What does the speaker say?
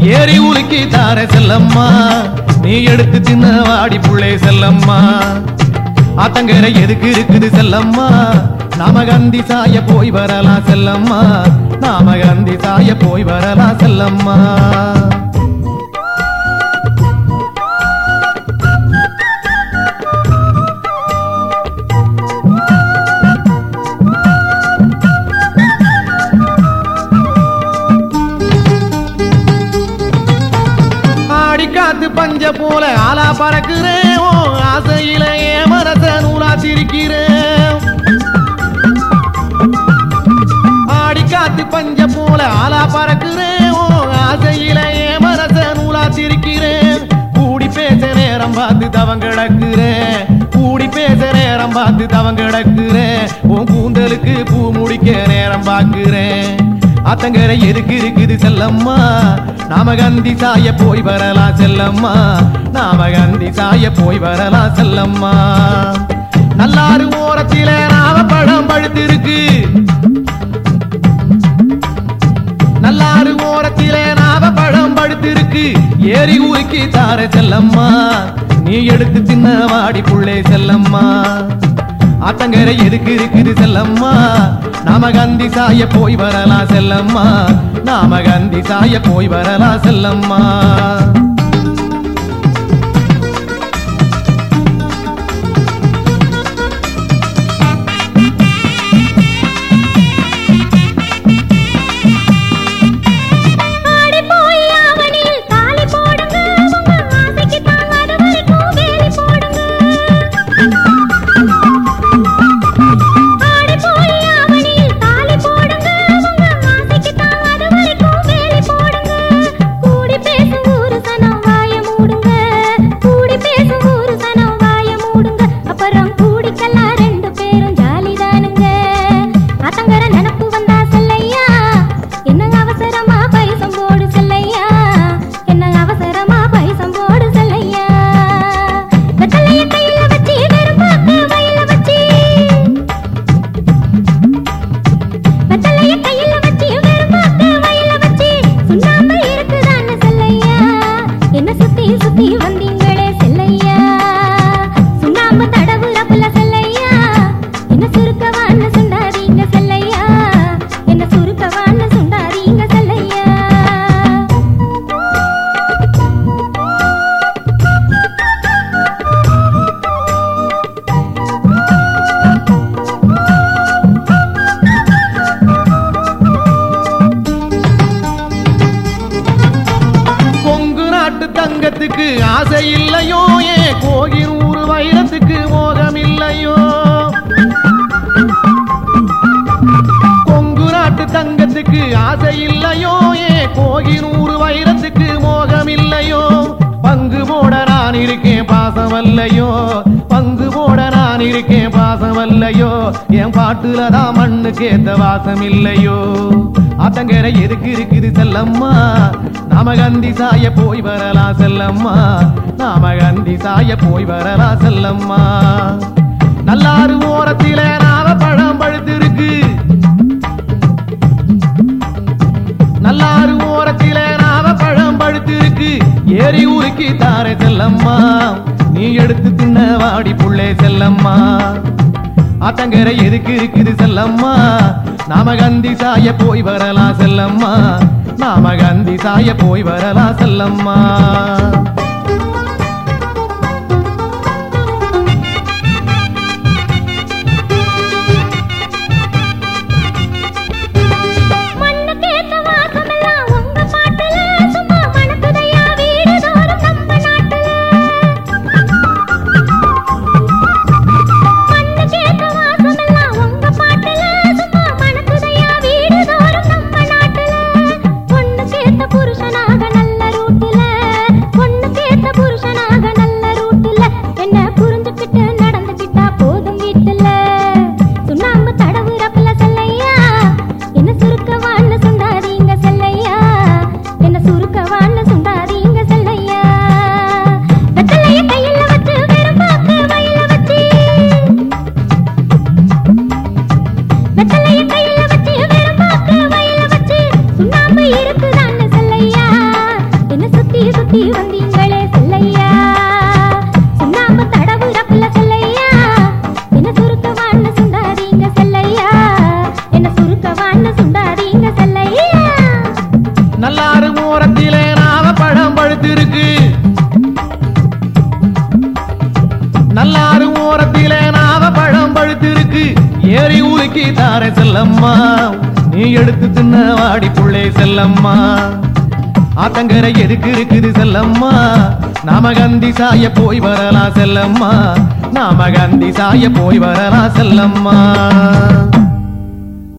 ஏறி உலுக்கி தார செல்லம்மா நீ எடுத்து சின்ன வாடி புள்ளை செல்லம்மா ஆத்தங்கரை எதுக்கு இருக்குது செல்லம்மா நாம கந்தி சாய போய் வரலாம் செல்லம்மா நாம கந்தி சாய போய் வரலாம் செல்லம்மா ஆடி காத்து பஞ்ச போல ஆலா பறக்குறேன் ஓ ஆசையில என் மனச நூலா சிரிக்கிறேன் ஆடி காத்து பஞ்ச போல ஆலா பறக்குறேன் ஓ ஆசையில என் மனச நூலா சிரிக்கிறேன் கூடி பேச நேரம் பார்த்து தவம் கிடக்குறேன் கூடி பேச நேரம் பார்த்து தவம் கிடக்குறேன் உன் கூந்தலுக்கு பூ முடிக்க நேரம் பார்க்கிறேன் அத்தங்கரை எதுக்கு இருக்குது செல்லம்மா நாம கந்தி சாய போய் வரலாம் செல்லம்மா நாம கந்தி சாய போய் வரலாம் செல்லம்மா நல்லாறு ஓரத்தில நாம பழம் பழுத்திருக்கு நல்லாறு ஓரத்திலே நாவ பழம் படுத்திருக்கு ஏறி ஊக்கி தார செல்லம்மா நீ எடுத்து தின்ன வாடி புள்ளே செல்லம்மா ஆத்தங்கரை எதுக்கு இருக்குது செல்லம்மா நாம கந்தி சாய போய் வரலாம் செல்லம்மா நாம கந்தி சாய போய் வரலாம் செல்லம்மா ஆடி போய் ஆவணியில் தாலி போடுங்க உங்க ஆசைக்கு தான் அது வரைக்கும் வேலி போடுங்க ஆடி போய் ஆவணியில் தாலி போடுங்க உங்க ஆசைக்கு தான் அது வரைக்கும் வேலி போடுங்க கூடி பேசும் ஊரு சனம் வாய மூடுங்க கூடி பேசும் ஊரு சனம் வாய மூடுங்க அப்புறம் கூடிக்கலாம் ரெண்டு பேரும் ஜாலிதானுங்க ஆத்தங்கர நினப்பு வந்தா செல்லையா என்ன அவசரமா பைசம் போடு செல்லையா என்ன அவசரமா பைசம் போடு செல்லையா வெத்தலைய கையில வச்சு வெறும் பாக்கு வயல வச்சு வெத்தலைய கையில வச்சு வெறும் பாக்கு வயல வச்சு சுண்ணாம்பு இருக்குதான்னு செல்லையா என்ன சுத்தி சுத்தி வந்தீங்களே செல்லையா சுண்ணாம்பு தடவுல புல செல்லையா என்ன சுருக்கவான்னு சுண்டாதீங்க செல்லையா என்ன சுருக்கவான்னு சுண்டாதீங்க செல்லையா கொங்கு நாட்டு தங்கத்துக்கு ஆசை இல்லையோ ஏன் கோகினூறு வைரத்துக்கு மோகம் இல்லையோ கொங்கு நாட்டு தங்கத்துக்கு ஆசை இல்லையோ ஏன் கோகினூறு வைரத்துக்கு மோகம் இல்லையோ பங்கு போட நான் இருக்கேன் பாசம் அல்லையோ பங்கு போட நான் இருக்கேன் பாசம் அல்லையோ என் பாட்டுல தான் மண்ணுக்கு ஏத்த வாசம் இல்லையோ ஆத்தங்கரை எதுக்கு இருக்குது செல்லம்மா நாம கந்தி சாய போய் வரலாம் செல்லம்மா நாம கந்தி சாய போய் வரலாம் செல்லம்மா நல்லாறு ஓரத்தில நாம பழம் பழுத்திருக்கு நல்லாறு ஓரத்தில நாம பழம் பழுத்திருக்கு ஏறி உருக்கி தார செல்லம்மா நீ எடுத்து தின்ன வாடி புள்ளே செல்லம்மா ஆத்தங்கரை எதுக்கு இருக்குது செல்லம்மா நாம கந்தி சாய போய் வரலாம் செல்லம்மா நாம கந்தி சாய போய் வரலாம் செல்லம்மா மண்ணுக்கேத்த வாசமெல்லாம் உங்க பாட்டுல சும்மா மணக்குதையா வீடு தோறும் நம்ம நாட்டுல மண்ணுக்கேத்த வாசமெல்லாம் உங்க பாட்டுல சும்மா மணக்குதையா வீடு தோறும் நம்ம நாட்டுல பொண்ணுக்கேத்த புருஷனாக நல்ல ரூட்டுல பொண்ணுக்கேத்த சுத்தி வந்தீங்களே செல்லையா சுண்ணாம்பு தடவுறப்புல செல்லையா என்ன சுருக்கவான்னு சுண்டாதீங்க செல்லையா என்ன சுருக்கவான்னு சுண்டாதீங்க செல்லையா நல்லாறு ஓரத்திலே நாவப்பழம் பழுத்திருக்கு நல்லாறு ஓரத்திலே நாவப்பழம் பழுத்திருக்கு ஏறி உலுக்கி தார செல்லம்மா நீ எடுத்து தின்ன வாடி புள்ளே செல்லம்மா ஆத்தங்கரை எதுக்கு இருக்குது செல்லம்மா நாம கந்தி சாய போய் வரலாம் செல்லம்மா நாம கந்தி சாய போய் வரலாம் செல்லம்மா